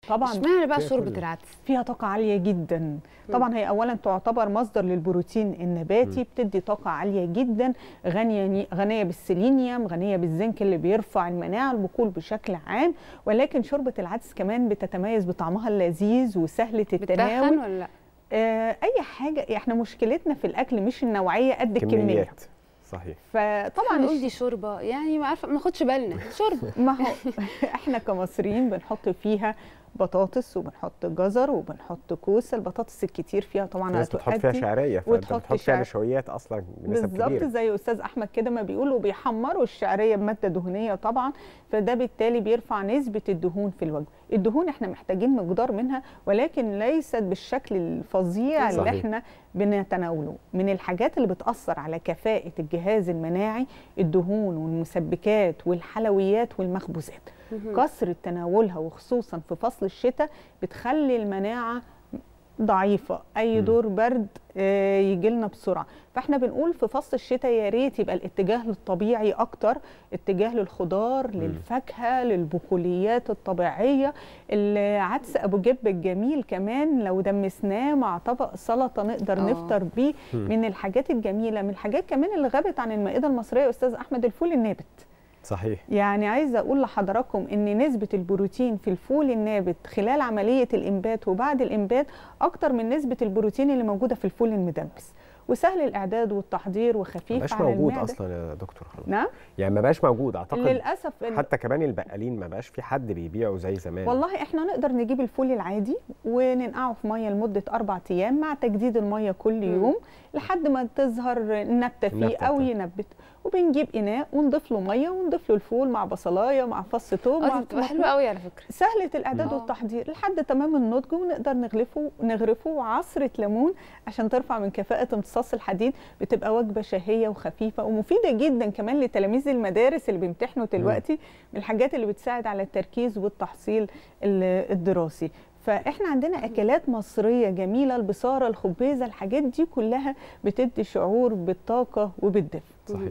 طبعا اشمعنى بقى فيها شوربه كل- العدس فيها طاقة عالية جدا طبعا هي أولا تعتبر مصدر للبروتين النباتي بتدي طاقة عالية جدا غنية غنية بالسيلينيوم غنية بالزنك اللي بيرفع المناعة البقول بشكل عام ولكن شوربة العدس كمان بتتميز بطعمها اللذيذ وسهلة بتدخن التناول ولا لا آه أي حاجة احنا مشكلتنا في الأكل مش النوعية قد الكمية كميات صحيح فطبعا نقول دي شوربه يعني ما عارفه ما ناخدش بالنا شوربه ما هو احنا كمصريين بنحط فيها بطاطس وبنحط جزر وبنحط كوسه البطاطس الكتير فيها طبعا في ناس بتحط فيها هتؤدي شعريه فانت وتحط بتحط فيها شعر- نشويات اصلا بنسب بالظبط كبيره زي استاذ احمد كده ما بيقولوا بيحمروا الشعريه بماده دهنيه طبعا فده بالتالي بيرفع نسبه الدهون في الوجبه الدهون احنا محتاجين مقدار منها ولكن ليست بالشكل الفظيع اللي صحيح. احنا بنتناوله من الحاجات اللي بتاثر على كفاءه الجهاز المناعي الدهون والمسبكات والحلويات والمخبوزات كثره تناولها وخصوصا في فصل الشتاء بتخلي المناعه ضعيفه اي مم. دور برد يجي لنا بسرعه فاحنا بنقول في فصل الشتاء يا ريت يبقى الاتجاه للطبيعي اكتر اتجاه للخضار للفاكهه للبقوليات الطبيعيه العدس ابو جب الجميل كمان لو دمسناه مع طبق سلطه نقدر آه. نفطر بيه مم. من الحاجات الجميله من الحاجات كمان اللي غابت عن المائده المصريه يا استاذ احمد الفول النابت صحيح يعني عايزه اقول لحضراتكم ان نسبه البروتين في الفول النابت خلال عمليه الانبات وبعد الانبات اكتر من نسبه البروتين اللي موجوده في الفول المدمس وسهل الاعداد والتحضير ما وخفيف بقاش على موجود المعده اصلا يا دكتور خلاص نعم يعني ما بقاش موجود اعتقد للاسف إن- حتى كمان البقالين ما بقاش في حد بيبيعه زي زمان والله احنا نقدر نجيب الفول العادي وننقعه في ميه لمده اربع ايام مع تجديد الميه كل مم. يوم لحد ما تظهر نبته فيه النبتة او بتاعته. ينبت وبنجيب اناء ونضيف له ميه ونضيف له الفول مع بصلايه مع فص ثوم اه مع دي بتبقى طماطم. حلوه قوي على فكره سهلة الإعداد آه. والتحضير لحد تمام النضج ونقدر نغلفه نغرفه وعصرة ليمون عشان ترفع من كفاءة امتصاص الحديد بتبقى وجبة شهية وخفيفة ومفيدة جدا كمان لتلاميذ المدارس اللي بيمتحنوا دلوقتي من الحاجات اللي بتساعد على التركيز والتحصيل ال- الدراسي فاحنا عندنا اكلات مصريه جميله البصاره الخبيزه الحاجات دي كلها بتدي شعور بالطاقه وبالدفء صحيح